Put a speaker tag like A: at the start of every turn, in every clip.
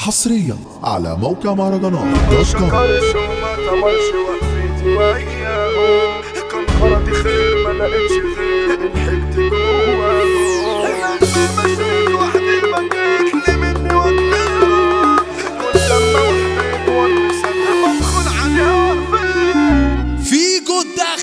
A: حصريا على موقع مهرجانات دوت كوم
B: شكرش وما طولش وقفتي وياهم كان غرضي خير ما لقيتش غير الحقد جواهم لما مشيت وحدي بكيت لي مني وجنان كل لما وحدي ونسى بدخل عليها وقفين
C: فيجو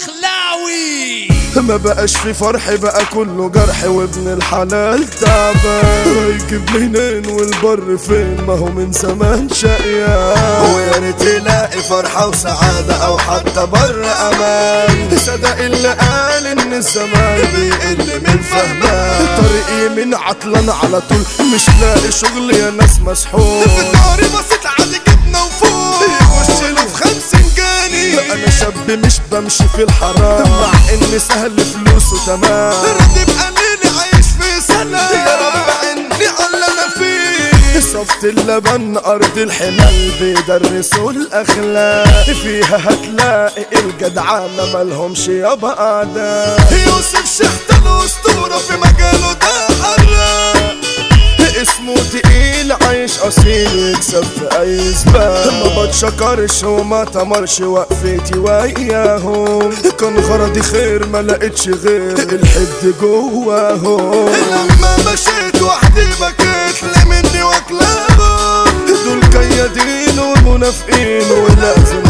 C: الدخلاوي
B: ما بقاش في فرح بقى كله جرح وابن الحلال تعبان يجيب لي منين والبر فين ما هو من زمان شقيان ويا ريت يلاقي فرحة وسعادة أو حتى بر أمان صدق اللي قال إن الزمان بيقل من فهمان طريقي من عطلان على طول مش لاقي شغل يا ناس مسحول في داري بصيت على جبنة وفول يخش له في خمسين جاني أنا شاب مش بمشي في الحرام مع إن سهل فلوسه تمام راضي بقليلي عايش في سلام يا رب عني على اللي أنا فيه صفت اللبن أرض الحمال بيدرسوا الأخلاق فيها هتلاقي الجدعانة مالهمش يابا أعداء يوسف شحتة الأسطورة في مجاله ده حراق اسمه تقيل عايش اصيل يكسب في اي سباق ما بتشكرش وما تمرش وقفتي وياهم كان غرضي خير ما لقيتش غير الحد جواهم لما مشيت وحدي بكيت لي مني واكلاهم دول كيادين ومنافقين ولازم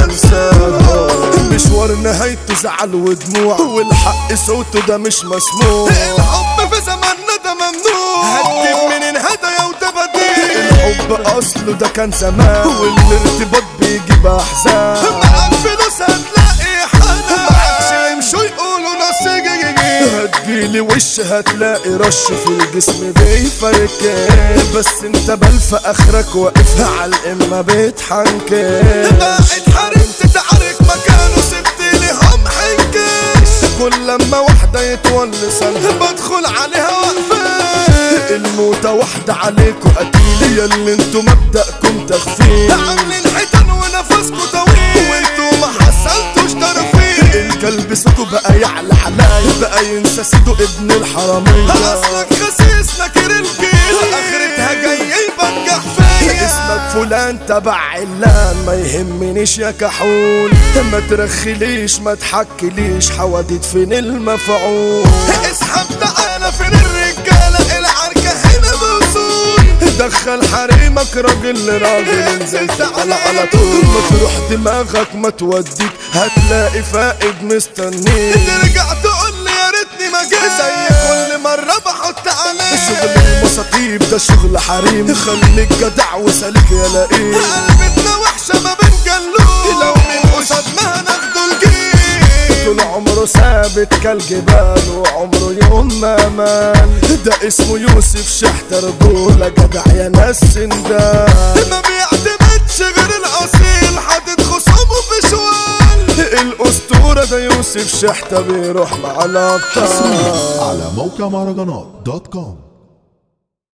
B: انساهم مشوار نهايته زعل ودموع والحق صوته ده مش مسموع الحب في زماننا ده ممنوع هدي منين هدايا وتباديل الحب اصله ده كان زمان والارتباط بيجيب احزان معاك فلوس هتلاقي حنان معاكش يمشوا يقولوا نصيجي هتجيلي وش هتلاقي رش في الجسم بيفركك بس انت بل في اخرك واقف على الامه بتحنكش بعد حرمت تعارك مكانه سبت لي هم حنكش كل لما واحدة يتونس انا بدخل عليها وقفة الموتة واحدة عليكوا قتيل يا اللي انتوا مبدأكم تخفيل عاملين حيتان ونفسكوا طويل وانتوا ما حصلتوش طرفين الكلب صوته بقى يعلى عليا بقى ينسى سيده ابن الحرامية اصلك خسيس نكر الجيل اخرتها جاية يبنجح فيا اسمك فلان تبع علان ما يهمنيش يا كحول ما ترخليش ما تحكليش حواديت فين المفعول اسحب تعالى فين الرجالة العركة هنا بوصول دخل حريمك راجل لراجل انزل تعالى على طول ما تروح دماغك ما توديك هتلاقي فائد مستنيك ترجع تقول لي يا ريتني ما جيت زي كل مرة بحط عليك شغل المصاطيب ده شغل حريم خليك جدع وسالك يا لئيم قلبتنا وحشة ما بين جلوب لو من قصاد ما هناخده الجيل طول عمره ثابت كالجبال وعمره يوم ما مان ده اسمه يوسف شحت رجولة جدع يا ناس سندان ما بيعتمدش غير الاصيل حاطط خصومه في شوال الاسطورة ده يوسف شحتة بيروح مع الابطال
A: على موقع مهرجانات دوت كوم